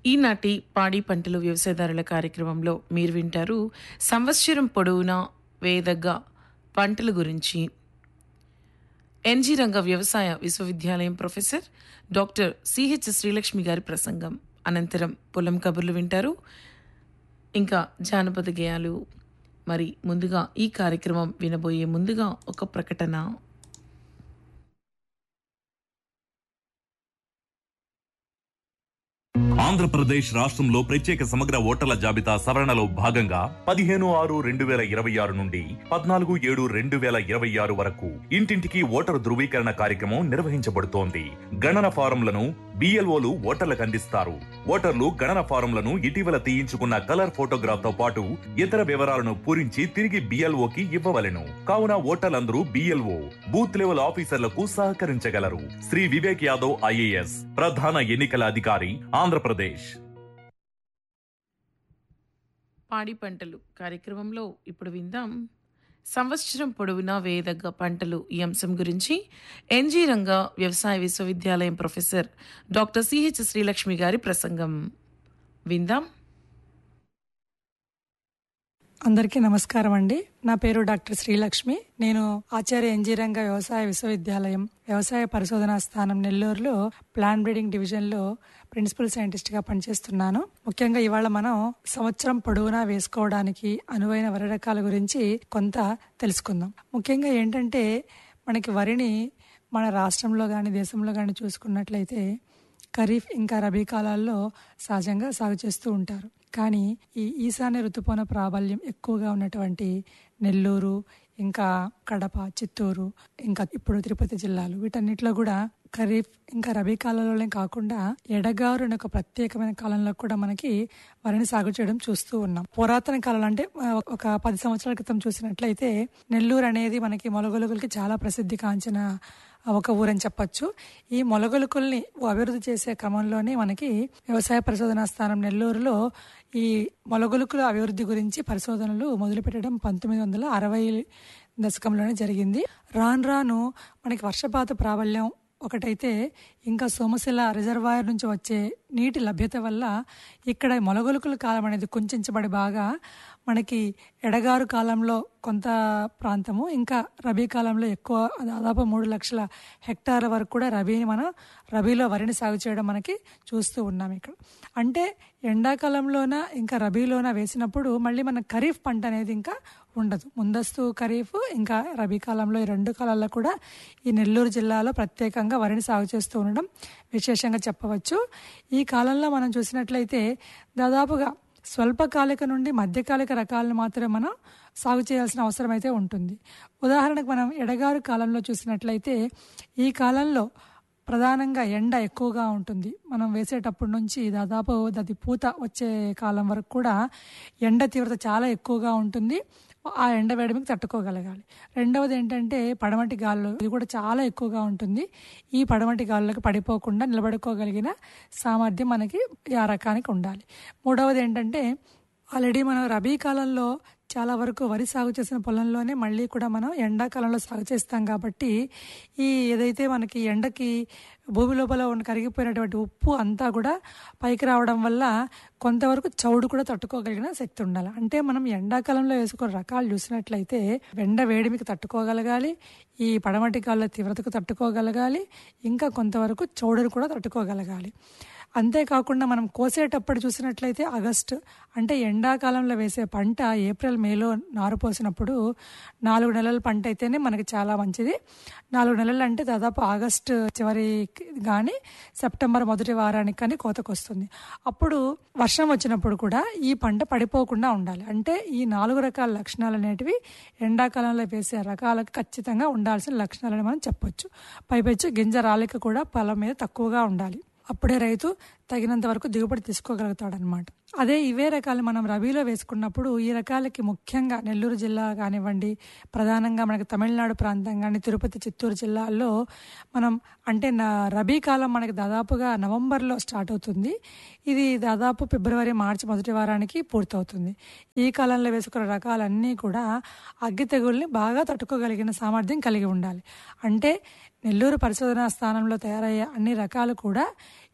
ఈనాటి పాడి పంటలు వ్యవసాయదారుల కార్యక్రమంలో మీరు వింటారు సంవత్సరం పొడవునా వేదగ్గ పంటల గురించి ఎన్జీ రంగ వ్యవసాయ విశ్వవిద్యాలయం ప్రొఫెసర్ డాక్టర్ సిహెచ్ శ్రీలక్ష్మి గారి ప్రసంగం అనంతరం పొలం కబుర్లు వింటారు ఇంకా జానపద గేయాలు మరి ముందుగా ఈ కార్యక్రమం వినబోయే ముందుగా ఒక ప్రకటన ఆంధ్రప్రదేశ్ రాష్ట్రంలో ప్రత్యేక సమగ్ర ఓటర్ల జాబితా సవరణలో భాగంగా పదిహేను ఆరు రెండు వేల ఇరవై ఆరు నుండి పద్నాలుగు ఏడు రెండు వేల ఇరవై ఆరు వరకు ఇంటింటికి ఓటరు ధృవీకరణ కార్యక్రమం నిర్వహించబడుతోంది గణన ఫారంలను బిఎల్ఓలు ఓటర్లకు అందిస్తారు ఓటర్లు గణన ఫారంలను ఇటీవల తీయించుకున్న కలర్ ఫోటోగ్రాఫ్ తో పాటు ఇతర వివరాలను పూరించి తిరిగి బిఎల్ఓకి ఇవ్వవలెను కావున ఓటర్లందరూ బిఎల్ఓ బూత్ లెవెల్ ఆఫీసర్లకు సహకరించగలరు శ్రీ వివేక్ యాదవ్ ఐఏఎస్ ప్రధాన ఎన్నికల అధికారి ఆంధ్రప్రదేశ్ పాడి పంటలు కార్యక్రమంలో ఇప్పుడు విందాం సంవత్సరం పొడవునా వేయదగ్గ పంటలు ఈ అంశం గురించి ఎన్జీ రంగ వ్యవసాయ విశ్వవిద్యాలయం ప్రొఫెసర్ డాక్టర్ సిహెచ్ శ్రీలక్ష్మి గారి ప్రసంగం విందాం అందరికీ నమస్కారం అండి నా పేరు డాక్టర్ శ్రీలక్ష్మి నేను ఆచార్య ఎంజీరంగ వ్యవసాయ విశ్వవిద్యాలయం వ్యవసాయ పరిశోధనా స్థానం నెల్లూరులో ప్లాన్ బ్రీడింగ్ డివిజన్ లో ప్రిన్సిపల్ సైంటిస్ట్ గా పనిచేస్తున్నాను ముఖ్యంగా ఇవాళ మనం సంవత్సరం పొడవునా వేసుకోవడానికి అనువైన వరి రకాల గురించి కొంత తెలుసుకుందాం ముఖ్యంగా ఏంటంటే మనకి వరిని మన రాష్ట్రంలో కానీ దేశంలో కానీ చూసుకున్నట్లయితే ఖరీఫ్ ఇంకా రబీ కాలాల్లో సహజంగా సాగు చేస్తూ ఉంటారు కానీ ఈ ఈశాన్య ఋతుపవన ప్రాబల్యం ఎక్కువగా ఉన్నటువంటి నెల్లూరు ఇంకా కడప చిత్తూరు ఇంకా ఇప్పుడు తిరుపతి జిల్లాలు వీటన్నిటిలో కూడా ఖరీఫ్ ఇంకా రబీ కాలంలోనే కాకుండా ఎడగారు అనే ఒక ప్రత్యేకమైన కాలంలో కూడా మనకి వరిని సాగు చేయడం చూస్తూ ఉన్నాం పురాతన కాలంలో అంటే ఆ, ఒక పది సంవత్సరాల క్రితం చూసినట్లయితే నెల్లూరు అనేది మనకి మొలగొలుగులకి చాలా ప్రసిద్ధి కాంచిన ఒక ఊరని చెప్పొచ్చు ఈ మొలగొలుకుల్ని అభివృద్ధి చేసే క్రమంలోనే మనకి వ్యవసాయ పరిశోధనా స్థానం నెల్లూరులో ఈ మొలగొలుకుల అభివృద్ధి గురించి పరిశోధనలు మొదలుపెట్టడం పంతొమ్మిది వందల అరవై దశకంలోనే జరిగింది రాను రాను మనకి వర్షపాత ప్రాబల్యం ఒకటైతే ఇంకా సోమశిల రిజర్వాయర్ నుంచి వచ్చే నీటి లభ్యత వల్ల ఇక్కడ మొలగొలుకుల కాలం అనేది కుంచెంచబడి బాగా మనకి ఎడగారు కాలంలో కొంత ప్రాంతము ఇంకా రబీ కాలంలో ఎక్కువ దాదాపు మూడు లక్షల హెక్టార్ల వరకు కూడా రబీని మనం రబీలో వరిని సాగు చేయడం మనకి చూస్తూ ఉన్నాం ఇక్కడ అంటే ఎండాకాలంలోన ఇంకా రబీలోన వేసినప్పుడు మళ్ళీ మన ఖరీఫ్ పంట అనేది ఇంకా ఉండదు ముందస్తు ఖరీఫ్ ఇంకా రబీ కాలంలో ఈ రెండు కాలాల్లో కూడా ఈ నెల్లూరు జిల్లాలో ప్రత్యేకంగా వరిని సాగు చేస్తూ ఉండడం విశేషంగా చెప్పవచ్చు ఈ కాలంలో మనం చూసినట్లయితే దాదాపుగా స్వల్పకాలిక నుండి మధ్యకాలిక రకాలను మాత్రమే మనం సాగు చేయాల్సిన అవసరం అయితే ఉంటుంది ఉదాహరణకు మనం ఎడగారు కాలంలో చూసినట్లయితే ఈ కాలంలో ప్రధానంగా ఎండ ఎక్కువగా ఉంటుంది మనం వేసేటప్పటి నుంచి దాదాపు అది పూత వచ్చే కాలం వరకు కూడా ఎండ తీవ్రత చాలా ఎక్కువగా ఉంటుంది ఆ ఎండ వేడిమికి తట్టుకోగలగాలి రెండవది ఏంటంటే పడమటి గాలులు ఇది కూడా చాలా ఎక్కువగా ఉంటుంది ఈ పడమటి గాలులకు పడిపోకుండా నిలబడుకోగలిగిన సామర్థ్యం మనకి ఆ రకానికి ఉండాలి మూడవది ఏంటంటే ఆల్రెడీ మనం రబీ కాలంలో చాలా వరకు వరి సాగు చేసిన పొలంలోనే మళ్ళీ కూడా మనం ఎండాకాలంలో సాగు చేస్తాం కాబట్టి ఈ ఏదైతే మనకి ఎండకి భూమి లోపల ఉన్న కరిగిపోయినటువంటి ఉప్పు అంతా కూడా పైకి రావడం వల్ల కొంతవరకు చౌడు కూడా తట్టుకోగలిగిన శక్తి ఉండాలి అంటే మనం ఎండాకాలంలో వేసుకున్న రకాలు చూసినట్లయితే ఎండ వేడిమికి తట్టుకోగలగాలి ఈ పడమటి కాళ్ళ తీవ్రతకు తట్టుకోగలగాలి ఇంకా కొంతవరకు చౌడును కూడా తట్టుకోగలగాలి అంతేకాకుండా మనం కోసేటప్పుడు చూసినట్లయితే ఆగస్టు అంటే ఎండాకాలంలో వేసే పంట ఏప్రిల్ మేలో నారు పోసినప్పుడు నాలుగు నెలల పంట అయితేనే మనకి చాలా మంచిది నాలుగు నెలలు అంటే దాదాపు ఆగస్టు చివరి కానీ సెప్టెంబర్ మొదటి వారానికి కానీ కోతకు వస్తుంది అప్పుడు వర్షం వచ్చినప్పుడు కూడా ఈ పంట పడిపోకుండా ఉండాలి అంటే ఈ నాలుగు రకాల లక్షణాలు అనేటివి ఎండాకాలంలో వేసే రకాలకు ఖచ్చితంగా ఉండాల్సిన లక్షణాలని మనం చెప్పొచ్చు పైపెచ్చు గింజ రాలిక కూడా పొలం మీద తక్కువగా ఉండాలి అప్పుడే రైతు తగినంత వరకు దిగుబడి తీసుకోగలుగుతాడనమాట అదే ఇవే రకాలు మనం రబీలో వేసుకున్నప్పుడు ఈ రకాలకి ముఖ్యంగా నెల్లూరు జిల్లా కానివ్వండి ప్రధానంగా మనకి తమిళనాడు ప్రాంతం కానీ తిరుపతి చిత్తూరు జిల్లాల్లో మనం అంటే నా రబీ కాలం మనకి దాదాపుగా నవంబర్లో స్టార్ట్ అవుతుంది ఇది దాదాపు ఫిబ్రవరి మార్చి మొదటి వారానికి పూర్తవుతుంది ఈ కాలంలో వేసుకున్న రకాలన్నీ కూడా అగ్గి తెగుల్ని బాగా తట్టుకోగలిగిన సామర్థ్యం కలిగి ఉండాలి అంటే నెల్లూరు పరిశోధనా స్థానంలో తయారయ్యే అన్ని రకాలు కూడా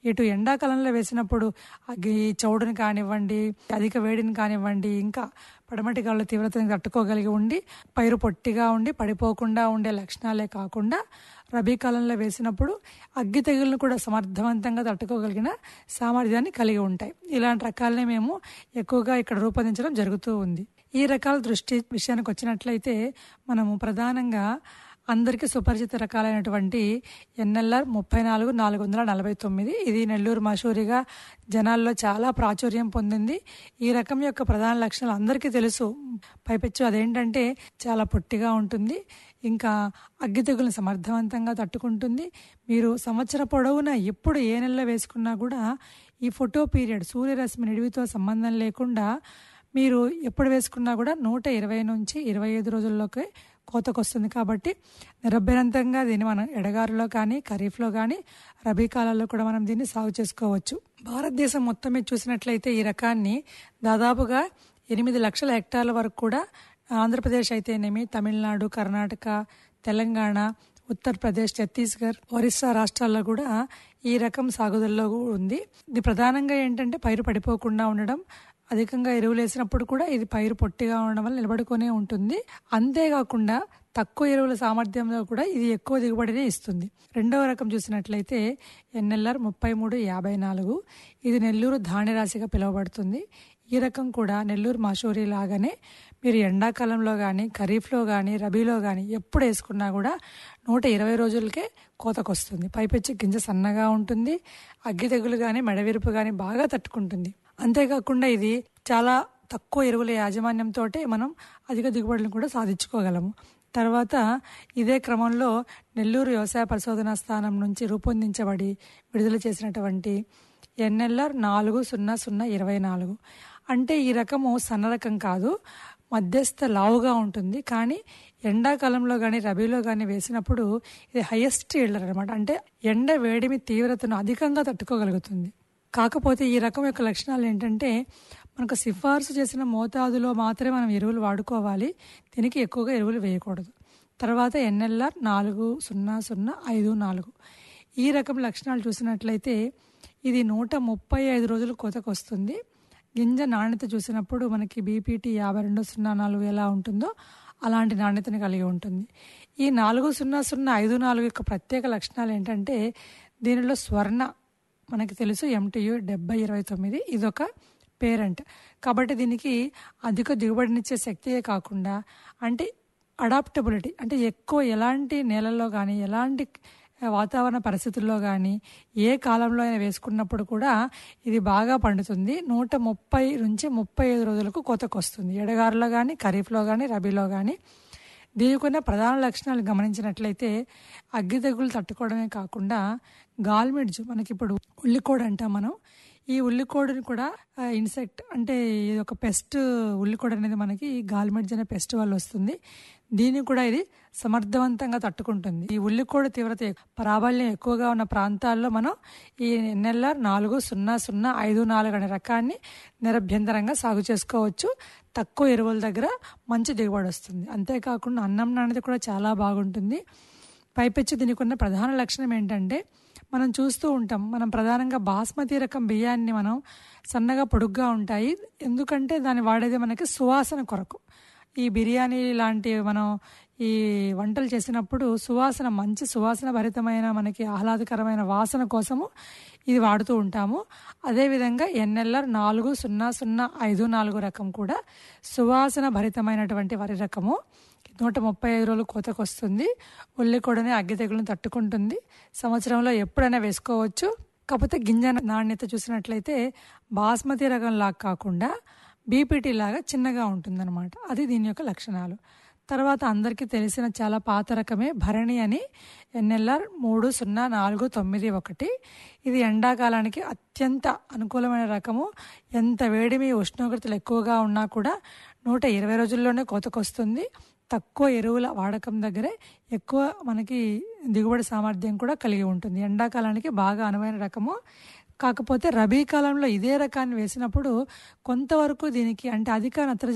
ఇటు ఎండాకాలంలో వేసినప్పుడు అగ్గి చౌడుని కానివ్వండి అధిక వేడిని కానివ్వండి ఇంకా పడమటి గాలుల తీవ్రతను తట్టుకోగలిగి ఉండి పైరు పొట్టిగా ఉండి పడిపోకుండా ఉండే లక్షణాలే కాకుండా రబీ కాలంలో వేసినప్పుడు అగ్గి తెగులను కూడా సమర్థవంతంగా తట్టుకోగలిగిన సామర్థ్యాన్ని కలిగి ఉంటాయి ఇలాంటి రకాలనే మేము ఎక్కువగా ఇక్కడ రూపొందించడం జరుగుతూ ఉంది ఈ రకాల దృష్టి విషయానికి వచ్చినట్లయితే మనము ప్రధానంగా అందరికీ సుపరిచిత రకాలైనటువంటి ఎన్ఎల్ఆర్ ముప్పై నాలుగు నాలుగు వందల నలభై తొమ్మిది ఇది నెల్లూరు మషూరిగా జనాల్లో చాలా ప్రాచుర్యం పొందింది ఈ రకం యొక్క ప్రధాన లక్షణాలు అందరికీ తెలుసు పైపెచ్చు అదేంటంటే చాలా పొట్టిగా ఉంటుంది ఇంకా అగ్గి తెగులను సమర్థవంతంగా తట్టుకుంటుంది మీరు సంవత్సర పొడవునా ఎప్పుడు ఏ నెలలో వేసుకున్నా కూడా ఈ ఫోటో పీరియడ్ సూర్యరశ్మి నిడివితో సంబంధం లేకుండా మీరు ఎప్పుడు వేసుకున్నా కూడా నూట ఇరవై నుంచి ఇరవై ఐదు రోజుల్లోకి కోతకు వస్తుంది కాబట్టి నిరభ్యంతంగా దీన్ని మనం ఎడగారులో కానీ ఖరీఫ్లో కానీ రబీ కాలాల్లో కూడా మనం దీన్ని సాగు చేసుకోవచ్చు భారతదేశం మొత్తం మీద చూసినట్లయితే ఈ రకాన్ని దాదాపుగా ఎనిమిది లక్షల హెక్టార్ల వరకు కూడా ఆంధ్రప్రదేశ్ అయితేనేమి తమిళనాడు కర్ణాటక తెలంగాణ ఉత్తరప్రదేశ్ ఛత్తీస్గఢ్ ఒరిస్సా రాష్ట్రాల్లో కూడా ఈ రకం సాగుదలలో ఉంది ఇది ప్రధానంగా ఏంటంటే పైరు పడిపోకుండా ఉండడం అధికంగా ఎరువులు వేసినప్పుడు కూడా ఇది పైరు పొట్టిగా ఉండడం వల్ల నిలబడుకునే ఉంటుంది అంతేకాకుండా తక్కువ ఎరువుల సామర్థ్యంలో కూడా ఇది ఎక్కువ దిగుబడిని ఇస్తుంది రెండవ రకం చూసినట్లయితే ఎన్ఎల్ఆర్ ముప్పై మూడు యాభై నాలుగు ఇది నెల్లూరు ధాన్యరాశిగా పిలువబడుతుంది ఈ రకం కూడా నెల్లూరు మాషూరి లాగానే మీరు ఎండాకాలంలో కానీ ఖరీఫ్లో కానీ రబీలో కానీ ఎప్పుడు వేసుకున్నా కూడా నూట ఇరవై రోజులకే కోతకొస్తుంది పైపెచ్చి గింజ సన్నగా ఉంటుంది అగ్గి తెగులు కానీ మెడవిరుపు కానీ బాగా తట్టుకుంటుంది అంతేకాకుండా ఇది చాలా తక్కువ ఎరువుల యాజమాన్యంతో మనం అధిక దిగుబడులను కూడా సాధించుకోగలము తర్వాత ఇదే క్రమంలో నెల్లూరు వ్యవసాయ పరిశోధనా స్థానం నుంచి రూపొందించబడి విడుదల చేసినటువంటి ఎన్ఎల్ఆర్ నాలుగు సున్నా సున్నా ఇరవై నాలుగు అంటే ఈ రకము సన్న రకం కాదు మధ్యస్థ లావుగా ఉంటుంది కానీ ఎండాకాలంలో కానీ రబీలో కానీ వేసినప్పుడు ఇది హైయెస్ట్ ఈల్డర్ అనమాట అంటే ఎండ వేడిమి తీవ్రతను అధికంగా తట్టుకోగలుగుతుంది కాకపోతే ఈ రకం యొక్క లక్షణాలు ఏంటంటే మనకు సిఫార్సు చేసిన మోతాదులో మాత్రమే మనం ఎరువులు వాడుకోవాలి దీనికి ఎక్కువగా ఎరువులు వేయకూడదు తర్వాత ఎన్ఎల్ఆర్ నాలుగు సున్నా సున్నా ఐదు నాలుగు ఈ రకం లక్షణాలు చూసినట్లయితే ఇది నూట ముప్పై ఐదు రోజులు కోతకు వస్తుంది గింజ నాణ్యత చూసినప్పుడు మనకి బీపీటీ యాభై రెండు సున్నా నాలుగు ఎలా ఉంటుందో అలాంటి నాణ్యతని కలిగి ఉంటుంది ఈ నాలుగు సున్నా సున్నా ఐదు నాలుగు యొక్క ప్రత్యేక లక్షణాలు ఏంటంటే దీనిలో స్వర్ణ మనకి తెలుసు ఎంటీయు డెబ్బై ఇరవై తొమ్మిది ఇదొక పేరెంట్ కాబట్టి దీనికి అధిక దిగుబడినిచ్చే శక్తియే కాకుండా అంటే అడాప్టబిలిటీ అంటే ఎక్కువ ఎలాంటి నేలల్లో కానీ ఎలాంటి వాతావరణ పరిస్థితుల్లో కానీ ఏ కాలంలో అయినా వేసుకున్నప్పుడు కూడా ఇది బాగా పండుతుంది నూట ముప్పై నుంచి ముప్పై ఐదు రోజులకు కోతకు వస్తుంది ఎడగారులో కానీ ఖరీఫ్లో కానీ రబీలో కానీ దీనికి ఉన్న ప్రధాన లక్షణాలు గమనించినట్లయితే అగ్గి తెగులు తట్టుకోవడమే కాకుండా గాల్మిడ్జ్ మనకి ఇప్పుడు ఉల్లికోడ్ అంటాం మనం ఈ ఉల్లికోడుని కూడా ఇన్సెక్ట్ అంటే ఇది ఒక పెస్ట్ ఉల్లికోడ్ అనేది మనకి గాల్మిడ్జ్ అనే పెస్ట్ వల్ల వస్తుంది దీన్ని కూడా ఇది సమర్థవంతంగా తట్టుకుంటుంది ఈ ఉల్లికోడు తీవ్రత ప్రాబల్యం ఎక్కువగా ఉన్న ప్రాంతాల్లో మనం ఈ ఎన్ఎల్ఆర్ నాలుగు సున్నా సున్నా ఐదు నాలుగు అనే రకాన్ని నిరభ్యంతరంగా సాగు చేసుకోవచ్చు తక్కువ ఎరువుల దగ్గర మంచి దిగుబడి వస్తుంది అంతేకాకుండా అన్నం నాణ్యత కూడా చాలా బాగుంటుంది పైపెచ్చు దీనికి ఉన్న ప్రధాన లక్షణం ఏంటంటే మనం చూస్తూ ఉంటాం మనం ప్రధానంగా బాస్మతి రకం బియ్యాన్ని మనం సన్నగా పొడుగ్గా ఉంటాయి ఎందుకంటే దాన్ని వాడేది మనకి సువాసన కొరకు ఈ బిర్యానీ లాంటి మనం ఈ వంటలు చేసినప్పుడు సువాసన మంచి సువాసన భరితమైన మనకి ఆహ్లాదకరమైన వాసన కోసము ఇది వాడుతూ ఉంటాము అదేవిధంగా ఎన్ఎల్ఆర్ నాలుగు సున్నా సున్నా ఐదు నాలుగు రకం కూడా సువాసన భరితమైనటువంటి వరి రకము నూట ముప్పై ఐదు రోజులు కోతకు వస్తుంది ఉల్లికొడని అగ్గి తెగులను తట్టుకుంటుంది సంవత్సరంలో ఎప్పుడైనా వేసుకోవచ్చు కాకపోతే గింజ నాణ్యత చూసినట్లయితే బాస్మతి రకం లాగా కాకుండా బీపీటీ లాగా చిన్నగా ఉంటుందన్నమాట అది దీని యొక్క లక్షణాలు తర్వాత అందరికీ తెలిసిన చాలా పాత రకమే భరణి అని ఎన్ఎల్ఆర్ మూడు సున్నా నాలుగు తొమ్మిది ఒకటి ఇది ఎండాకాలానికి అత్యంత అనుకూలమైన రకము ఎంత వేడిమి ఉష్ణోగ్రతలు ఎక్కువగా ఉన్నా కూడా నూట ఇరవై రోజుల్లోనే కోతకొస్తుంది తక్కువ ఎరువుల వాడకం దగ్గరే ఎక్కువ మనకి దిగుబడి సామర్థ్యం కూడా కలిగి ఉంటుంది ఎండాకాలానికి బాగా అనువైన రకము కాకపోతే రబీ కాలంలో ఇదే రకాన్ని వేసినప్పుడు కొంతవరకు దీనికి అంటే అధిక నత్రజని